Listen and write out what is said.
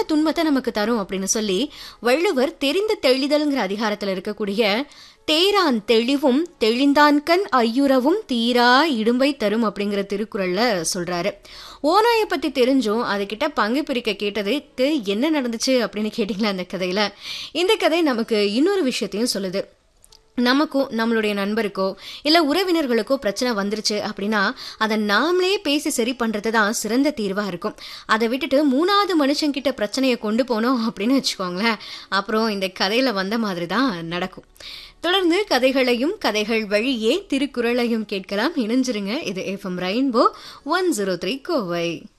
துன்பத்தை நமக்கு தரும் அப்படின்னு சொல்லி வள்ளுவர் தெரிந்த தெளிதல்ங்கிற அதிகாரத்துல இருக்கக்கூடிய தேரான் தெளிவும் தெளிந்தான்கண் ஐயுறவும் தீரா இடும்பை தரும் அப்படிங்கிற திருக்குறள்ல சொல்றாரு ஓநாயை பத்தி தெரிஞ்சும் அதுகிட்ட பங்கு பிரிக்க கேட்டதுக்கு என்ன நடந்துச்சு அப்படின்னு கேட்டீங்களா அந்த கதையில இந்த கதை நமக்கு இன்னொரு விஷயத்தையும் சொல்லுது நமக்கும் நம்மளுடைய நண்பருக்கோ இல்லை உறவினர்களுக்கோ பிரச்சனை வந்துருச்சு அப்படின்னா அதை நாமளே பேசி சரி பண்ணுறது தான் சிறந்த தீர்வாக இருக்கும் அதை விட்டுட்டு மூணாவது மனுஷங்கிட்ட பிரச்சனையை கொண்டு போனோம் அப்படின்னு வச்சுக்கோங்களேன் அப்புறம் இந்த கதையில் வந்த மாதிரி தான் நடக்கும் தொடர்ந்து கதைகளையும் கதைகள் வழியே திருக்குறளையும் கேட்கலாம் இணைஞ்சிருங்க இது FM Rainbow one zero three Kovai